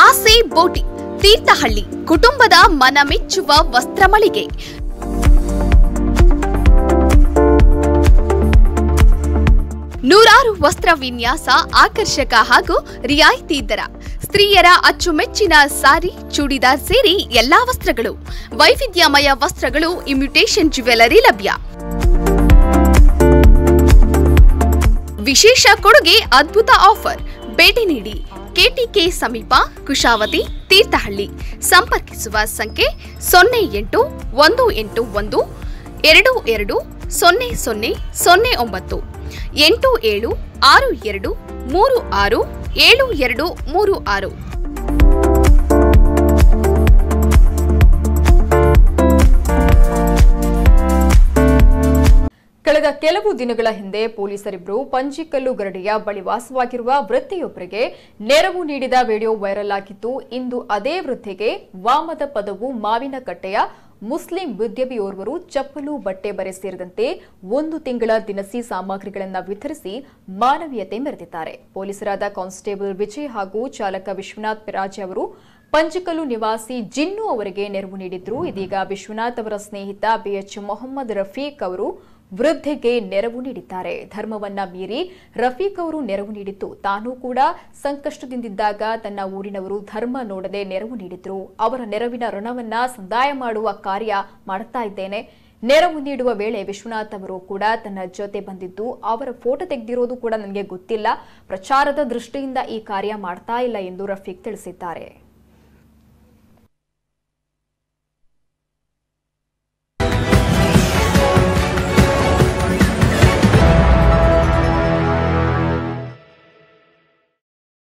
ಆಸೆ ಬೋಟಿ ತೀರ್ಥಹಳ್ಳಿ ಕುಟುಂಬದ ಮನಮೆಚ್ಚುವ ವಸ್ತ್ರಮಳಿಗೆ ನೂರಾರು ವಸ್ತ್ರ ವಿನ್ಯಾಸ ಆಕರ್ಷಕ ಹಾಗೂ ರಿಯಾಯಿತಿ ದರ ಸ್ತ್ರೀಯರ ಅಚ್ಚುಮೆಚ್ಚಿನ ಸಾರಿ ಚೂಡಿದಾರ್ ಸೇರಿ ಎಲ್ಲಾ ವಸ್ತ್ರಗಳು ವೈವಿಧ್ಯಮಯ ವಸ್ತ್ರಗಳು ಇಮ್ಯುಟೇಷನ್ ಜ್ಯುವೆಲರಿ ಲಭ್ಯ ವಿಶೇಷ ಕೊಡುಗೆ ಅದ್ಭುತ ಆಫರ್ ಭೇಟಿ ನೀಡಿ ಕೆಟಿಕೆ ಸಮೀಪ ಕುಶಾವತಿ ತೀರ್ಥಹಳ್ಳಿ ಸಂಪರ್ಕಿಸುವ ಸಂಖ್ಯೆ ಸೊನ್ನೆ ಎಂಟು ಒಂದು ಎಂಟು ಒಂದು ಎರಡು ಎರಡು ಸೊನ್ನೆ ಸೊನ್ನೆ ಸೊನ್ನೆ ಒಂಬತ್ತು ಎಂಟು ಏಳು ಆರು ಎರಡು ಮೂರು ಆರು ಏಳು ಎರಡು ಮೂರು ಆರು ಕಳೆದ ಕೆಲವು ದಿನಗಳ ಹಿಂದೆ ಪೊಲೀಸರಿಬ್ಬರು ಪಂಜಿಕಲ್ಲು ಗರಡಿಯ ಬಳಿ ವಾಸವಾಗಿರುವ ವೃತ್ತಿಯೊಬ್ಬರಿಗೆ ನೆರವು ನೀಡಿದ ವಿಡಿಯೋ ವೈರಲ್ ಆಗಿದ್ದು ಇಂದು ಅದೇ ವೃದ್ಧಿಗೆ ವಾಮದ ಪದವು ಮಾವಿನ ಕಟ್ಟೆಯ ಮುಸ್ಲಿಂ ವಿದ್ಯಾಭಿಯೋರ್ವರು ಚಪ್ಪಲು ಬಟ್ಟೆ ಬರೆ ಸೇರಿದಂತೆ ಒಂದು ತಿಂಗಳ ದಿನಸಿ ಸಾಮಗ್ರಿಗಳನ್ನು ವಿತರಿಸಿ ಮಾನವೀಯತೆ ಮೆರೆದಿದ್ದಾರೆ ಪೊಲೀಸರಾದ ಕಾನ್ಸ್ಟೇಬಲ್ ವಿಜಯ್ ಹಾಗೂ ಚಾಲಕ ವಿಶ್ವನಾಥ್ ಪಿರಾಜೆ ಅವರು ಪಂಚಕಲ್ಲು ನಿವಾಸಿ ಜಿನ್ನು ಅವರಿಗೆ ನೆರವು ನೀಡಿದ್ರು ಇದೀಗ ವಿಶ್ವನಾಥ್ ಅವರ ಸ್ನೇಹಿತ ಬಿಎಚ್ ಮೊಹಮ್ಮದ್ ರಫೀಕ್ ಅವರು ವೃದ್ಧೆಗೆ ನೆರವು ನೀಡಿದ್ದಾರೆ ಧರ್ಮವನ್ನ ಮೀರಿ ರಫೀಕ್ ಅವರು ನೆರವು ನೀಡಿದ್ದು ತಾನೂ ಕೂಡ ಸಂಕಷ್ಟದಿಂದಿದ್ದಾಗ ತನ್ನ ಊರಿನವರು ಧರ್ಮ ನೋಡದೆ ನೆರವು ನೀಡಿದ್ರು ಅವರ ನೆರವಿನ ಋಣವನ್ನ ಸಂದಾಯ ಮಾಡುವ ಕಾರ್ಯ ಮಾಡ್ತಾ ಇದ್ದೇನೆ ನೆರವು ನೀಡುವ ವೇಳೆ ವಿಶ್ವನಾಥ್ ಅವರು ಕೂಡ ತನ್ನ ಜೊತೆ ಬಂದಿದ್ದು ಅವರ ಫೋಟೋ ತೆಗೆದಿರೋದು ಕೂಡ ನನಗೆ ಗೊತ್ತಿಲ್ಲ ಪ್ರಚಾರದ ದೃಷ್ಟಿಯಿಂದ ಈ ಕಾರ್ಯ ಮಾಡ್ತಾ ಇಲ್ಲ ಎಂದು ರಫೀಕ್ ತಿಳಿಸಿದ್ದಾರೆ